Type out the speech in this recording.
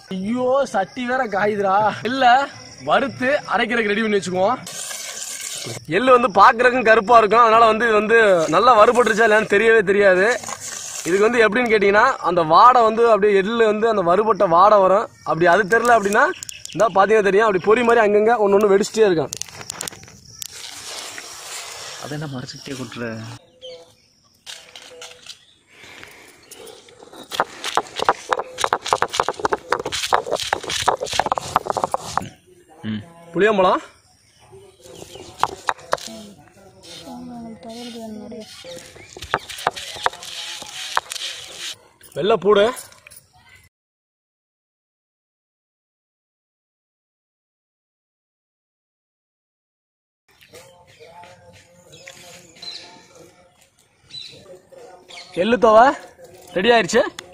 ஐயோ சட்டி வேற காயுதுடா இல்ல வறுத்து அரைக்கிறதுக்கு ரெடி பண்ணி வச்சுக்குவோம் எள்ளு வந்து பாக்குறதுக்கும் கருப்பா இருக்கும் அதனால வந்து இது வந்து நல்லா வறுபட்டுருச்சா இல்லையான்னு தெரியவே தெரியாது இதுக்கு வந்து எப்படின்னு கேட்டீங்கன்னா அந்த வாடை வந்து அப்படியே எள்ளு வந்து அந்த வறுபட்ட வாடை வரும் அப்படி அது தெரியல அப்படின்னா இந்த பாத்தீங்கன்னா தெரியும் அப்படி பொறி மாதிரி அங்கங்க ஒன்னு ஒன்று வெடிச்சிட்டே இருக்கும் அதை என்ன மறைச்சிக்கிட்டே கொட்டுற ம் புளியம்பழம் வெள்ளைப்பூடு எள்ளு தோவை ரெடி ஆயிருச்சு